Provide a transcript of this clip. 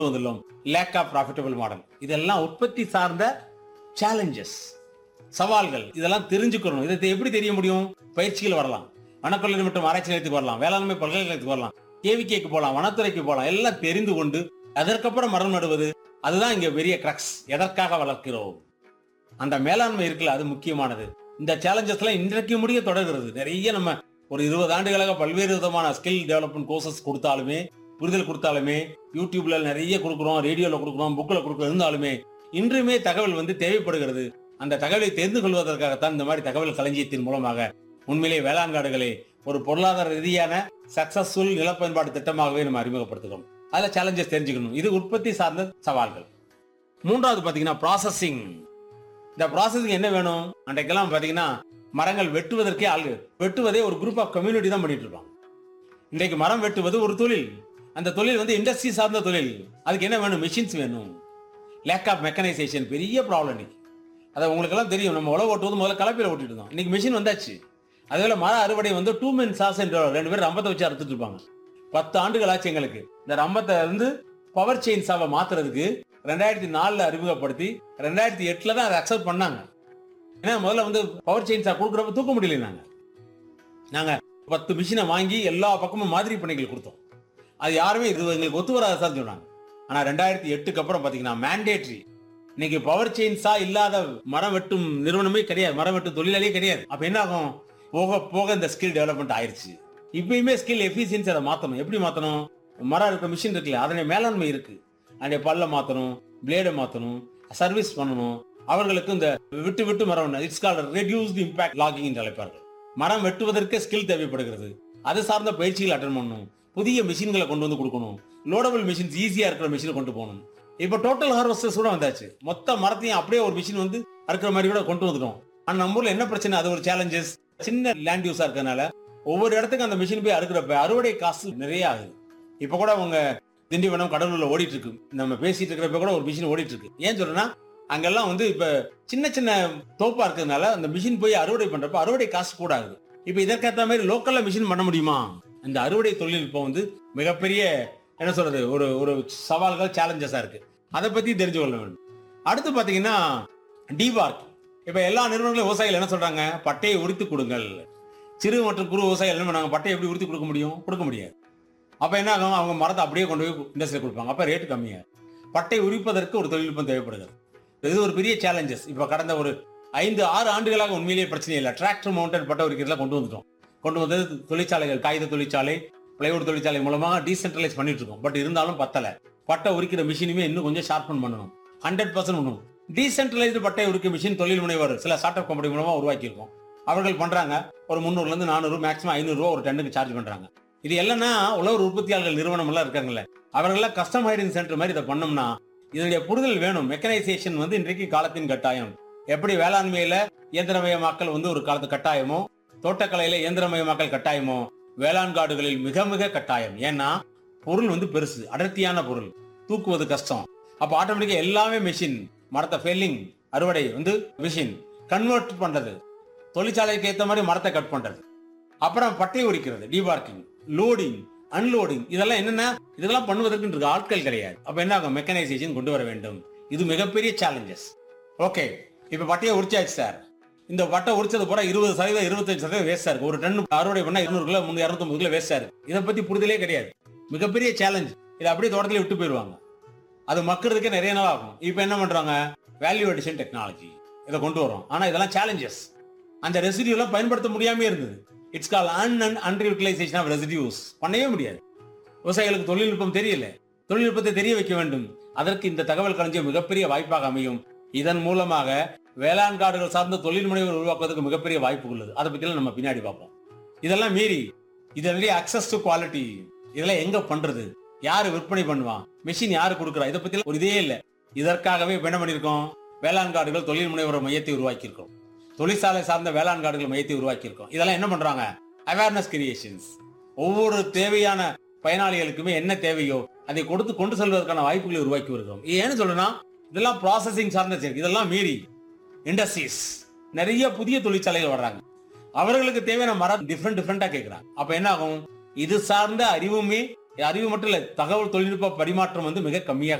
வந்துள்ளோம் lack of profitable model இதெல்லாம் உற்பத்தி சார்ந்த சேலஞ்சஸ் சவால்கள் இதெல்லாம் தெரிஞ்சுக்கணும் இதை எப்படி தெரிய முடியும் பயிற்சிகள் வரலாம் வனக்கல்லூரி மற்றும் ஆராய்ச்சி நிலையத்துக்கு வரலாம் வேளாண்மை பல்கலைக்கழகத்துக்கு வரலாம் கேவிகேக்கு போகலாம் வனத்துறைக்கு போகலாம் எல்லாம் தெரிந்து கொண்டு அதற்கப்புறம் மரம் நடுவது அதுதான் இங்க பெரிய கிரக்ஸ் எதற்காக வளர்க்கிறோம் அந்த மேலாண்மை இருக்குல்ல அது முக்கியமானது இந்த சேலஞ்சஸ் எல்லாம் இன்றைக்கு முடிய தொடர்கிறது நிறைய நம்ம ஒரு இருபது ஆண்டுகளாக பல்வேறு விதமான ஸ்கில் டெவலப்மெண்ட் கோர்சஸ் கொடுத்தாலுமே புரிதல் கொடுத்தாலுமே யூடியூப்ல நிறைய கொடுக்குறோம் ரேடியோல கொடுக்குறோம் புக்கில் கொடுக்குறோம் இருந்தாலுமே இன்றுமே தகவல் வந்து தேவைப்படுகிறது அந்த தகவலை தெரிந்து கொள்வதற்காகத்தான் இந்த மாதிரி தகவல் களஞ்சியத்தின் மூலமாக உண்மையிலே வேளாண் காடுகளை ஒரு பொருளாதார ரீதியான சக்சஸ்ஃபுல் நிலப்பயன்பாடு திட்டமாகவே நம்ம அறிமுகப்படுத்துகிறோம் அதுல சேலஞ்சஸ் தெரிஞ்சுக்கணும் இது உற்பத்தி சார்ந்த சவால்கள் மூன்றாவது பாத்தீங்கன்னா ப்ராசஸிங் இந்த ப்ராசஸிங் என்ன வேணும் அன்றைக்கெல்லாம் பாத்தீங்கன்னா மரங்கள் வெட்டுவதற்கே ஆள் வெட்டுவதே ஒரு குரூப் ஆஃப் கம்யூனிட்டி தான் பண்ணிட்டு இருப்பாங்க இன்றைக்கு மரம் வெட்டுவது ஒரு தொழில் அந்த தொழில் வந்து இண்டஸ்ட்ரி சார்ந்த தொழில் அதுக்கு என்ன வேணும் மிஷின்ஸ் வேணும் லேக் ஆஃப் மெக்கனைசேஷன் பெரிய ப்ராப்ளம் இன்னைக்கு அதை உங்களுக்கெல்லாம் தெரியும் நம்ம உழவு ஓட்டுவது முதல்ல கலப்பையில் ஓட்டிட்டு இருந்தோம் இன்னைக்கு மிஷின் வந்தாச்சு அதேபோல மர அறுவடை வந்து டூ மென் சாஸ் என்ற ரெண்டு பேரும் ரம்பத்தை வச்சு அறுத்துட்டு இருப்பாங்க பத்து ஆண்டுகள் ஆச்சு எங்களுக்கு இந்த ரம்பத்தை இருந்து பவர் செயின்ஸாவை மாத்துறதுக்கு ரெண்டாயிரத்தி நாலுல அறிமுகப்படுத்தி ரெண்டாயிரத்தி எட்டுல தான் அதை அக்செப்ட் பண்ணாங்க ஏன்னா முதல்ல வந்து பவர் செயின்ஸா கொடுக்குறப்ப தூக்க முடியல நாங்க நாங்க பத்து மிஷினை வாங்கி எல்லா பக்கமும் மாதிரி பணிகள் கொடுத்தோம் அது யாருமே இது எங்களுக்கு ஒத்து வராதான் சொன்னாங்க ஆனா ரெண்டாயிரத்தி எட்டுக்கு அப்புறம் பாத்தீங்கன்னா மேண்டேட்ரி இன்னைக்கு பவர் செயின்ஸா இல்லாத மரம் வெட்டும் நிறுவனமே கிடையாது மரம் வெட்டும் தொழிலாளியே கிடையாது அப்ப என்ன ஆகும் போக போக இந்த ஸ்கில் டெவலப்மெண்ட் ஆயிருச்சு இப்பயுமே ஸ்கில் எஃபிஷியன்சி அதை மாத்தணும் எப்படி மாத்தணும் மரம் இருக்க மிஷின் இருக்குல்ல அதனை மேலாண்மை இருக்கு அந்த பல்ல மாத்தணும் பிளேடை மாத்தணும் சர்வீஸ் பண்ணணும் அவர்களுக்கு இந்த விட்டு விட்டு மரம் it's call reduce the impact logging என்று அழைப்பார்கள் மரம் வெட்டுவதற்கு ஸ்கில் தேவைப்படுகிறது அது சார்ந்த பயிற்சிகள் அட்டன் பண்ணணும் புதிய மிஷின்களை கொண்டு வந்து கொடுக்கணும் லோடபிள் மிஷின்ஸ் ஈஸியா இருக்கிற மிஷினை கொண்டு போகணும் இப்ப டோட்டல் ஹார்வெஸ்டர்ஸ் கூட வந்தாச்சு மொத்த மரத்தையும் அப்படியே ஒரு மிஷின் வந்து அறுக்கிற மாதிரி கூட கொண்டு வந்துட்டோம் ஆனா நம்ம ஊர்ல என்ன பிரச்சனை அது ஒரு சேலஞ்சஸ் சின்ன லேண்ட் யூஸா இருக்கறனால ஒவ்வொரு இடத்துக்கு அந்த மிஷின் போய் அறுக்கிறப்ப அறுவடை காசு நிறைய ஆகுது இப்ப கூட அவங்க திண்டிவனம் கடலூர்ல ஓடிட்டு இருக்கு நம்ம பேசிட்டு இருக்கிறப்ப கூட ஒரு மிஷின் ஓடிட்டு இருக்கு ஏன் சொல்றேன்னா அங்கெல்லாம் வந்து இப்ப சின்ன சின்ன தோப்பா இருக்கிறதுனால அந்த மிஷின் போய் அறுவடை பண்றப்ப அறுவடை காசு கூட ஆகுது இப்ப இதற்கேற்ற மாதிரி லோக்கல்ல மிஷின் பண்ண முடியுமா இந்த அறுவடை தொழில்நுட்பம் வந்து மிகப்பெரிய என்ன சொல்றது ஒரு ஒரு சவால்கள் சேலஞ்சஸா இருக்கு அதை பத்தி தெரிஞ்சு கொள்ள வேண்டும் அடுத்து பாத்தீங்கன்னா டிபார்க் இப்ப எல்லா நிறுவனங்களும் விவசாயிகள் என்ன சொல்றாங்க பட்டையை உரித்து கொடுங்கள் சிறு மற்றும் குறு விவசாயிகள் என்ன பண்ணாங்க பட்டையை எப்படி உரித்து கொடுக்க முடியும் கொடுக்க முடியாது அப்ப என்ன ஆகும் அவங்க மரத்தை அப்படியே கொண்டு போய் இண்டஸ்ட்ரியில் கொடுப்பாங்க அப்ப ரேட் கம்மியா பட்டை உரிப்பதற்கு ஒரு தொழில்நுட்பம் தேவைப்படுகிறது இது ஒரு பெரிய சேலஞ்சஸ் இப்ப கடந்த ஒரு ஐந்து ஆறு ஆண்டுகளாக உண்மையிலேயே பிரச்சனை இல்லை டிராக்டர் மவுண்டன் பட்டை உரிக்கிறதுல கொண்டு வந்துட்டோம் கொண்டு வந்து தொழிற்சாலைகள் காகித தொழிற்சாலை பிளைவுட் தொழிற்சாலை மூலமாக டீசென்ட்ரலைஸ் பண்ணிட்டு இருக்கோம் பட் இருந்தாலும் பத்தல பட்டை உரிக்கிற மிஷினுமே இன்னும் கொஞ்சம் ஷார்ப்பன் பண்ணணும் ஹண்ட்ரட் பர்சன்ட் பண்ணணும் டீசென்ட்ரலைஸ்டு பட்டை உரிக்கிற மிஷின் தொழில் முனைவர் சில ஸ்டார்ட் அப் கம்பெனி மூலமா உருவாக்கி இருக்கோம் அவர்கள் பண்றாங்க ஒரு முந்நூறுல இருந்து நானூறு மேக்ஸிமம் ஐநூறு ரூபா ஒரு டன்னுக்கு சார்ஜ் பண்றாங்க இது எல்லாம்னா உழவர் உற்பத்தியாளர்கள் நிறுவனம் எல்லாம் இருக்காங்கல்ல அவர்களெல்லாம் கஸ்டம் ஹைடிங் சென்டர் மாதிரி இதை பண்ணோம்னா இதனுடைய புரிதல் வேணும் மெக்கனைசேஷன் வந்து இன்றைக்கு காலத்தின் கட்டாயம் எப்படி வேளாண்மையில இயந்திரமயமாக்கல் வந்து ஒரு காலத்து கட்டாயமோ தோட்டக்கலையில இயந்திரமயமாக்கல் கட்டாயமோ வேளாண் காடுகளில் மிக மிக கட்டாயம் ஏன்னா பொருள் வந்து பெருசு அடர்த்தியான பொருள் தூக்குவது கஷ்டம் அப்ப ஆட்டோமேட்டிக்கா எல்லாமே மெஷின் மரத்தை ஃபெல்லிங் அறுவடை வந்து மிஷின் கன்வெர்ட் பண்றது தொழிற்சாலைக்கு ஏத்த மாதிரி மரத்தை கட் பண்றது அப்புறம் பட்டை உரிக்கிறது டிபார்க்கிங் லோடிங் அன்லோடிங் இதெல்லாம் என்னன்னா இதெல்லாம் பண்ணுவதற்கு இன்றைக்கு ஆட்கள் கிடையாது அப்ப என்ன ஆகும் மெக்கனைசேஷன் கொண்டு வர வேண்டும் இது மிகப்பெரிய சேலஞ்சஸ் ஓகே இப்ப பட்டையை உரிச்சாச்சு சார் இந்த பட்டை உரிச்சது போற இருபது சதவீதம் இருபத்தஞ்சு சதவீதம் வேஸ்டா இருக்கு ஒரு டன் அறுவடை பண்ணா இருநூறு கிலோ முந்நூறு இரநூத்தம்பது கிலோ வேஸ்டா இருக்கு இதை பத்தி புரிதலே கிடையாது மிகப்பெரிய சேலஞ்ச் இதை அப்படியே தோட்டத்திலே விட்டு போயிடுவாங்க அது மக்கறதுக்கே நிறைய நாள் ஆகும் இப்போ என்ன பண்றாங்க வேல்யூ அடிஷன் டெக்னாலஜி இதை கொண்டு வரோம் ஆனா இதெல்லாம் சேலஞ்சஸ் அந்த ரெசிடியூ எல்லாம் பயன்படுத்த முடியாம இருந்தது இட்ஸ் கால் அன் அண்ட் அன்யூட்டிலைசேஷன் ஆஃப் ரெசிடியூஸ் பண்ணவே முடியாது விவசாயிகளுக்கு தொழில்நுட்பம் தெரியல தொழில்நுட்பத்தை தெரிய வைக்க வேண்டும் அதற்கு இந்த தகவல் களஞ்சியம் மிகப்பெரிய வாய்ப்பாக அமையும் இதன் மூலமாக வேளாண் காடுகள் சார்ந்த தொழில் முனைவர் உருவாக்குவதற்கு மிகப்பெரிய வாய்ப்பு உள்ளது அதை பத்தி நம்ம பின்னாடி பார்ப்போம் இதெல்லாம் மீறி இதனுடைய அக்சஸ் டு குவாலிட்டி இதெல்லாம் எங்க பண்றது யாரு விற்பனை பண்ணுவான் மிஷின் யாரு கொடுக்குறா இதை பத்தி ஒரு இதே இல்லை இதற்காகவே இப்ப என்ன பண்ணிருக்கோம் வேளாண் காடுகள் தொழில் முனைவர் மையத்தை உருவாக்கி இருக்கோம் தொழிற்சாலை சார்ந்த வேளாண் காடுகள் மையத்தை உருவாக்கி இருக்கோம் இதெல்லாம் என்ன பண்றாங்க அவேர்னஸ் கிரியேஷன்ஸ் ஒவ்வொரு தேவையான பயனாளிகளுக்குமே என்ன தேவையோ அதை கொடுத்து கொண்டு செல்வதற்கான வாய்ப்புகளை உருவாக்கி வருகிறோம் ஏன்னு சொல்றேன்னா இதெல்லாம் ப்ராசஸிங் சார்ந்த செயல். இதெல்லாம் மீறி இண்டஸ்ட்ரீஸ் நிறைய புதிய தொழிற்சாலைகள் வர்றாங்க அவர்களுக்கு தேவையான மரம் டிஃப்ரெண்ட் டிஃப்ரெண்டா கேட்கறாங்க அப்ப என்ன ஆகும் இது சார்ந்த அறிவுமே அறிவு மட்டும் இல்ல தகவல் தொழில்நுட்ப பரிமாற்றம் வந்து மிக கம்மியாக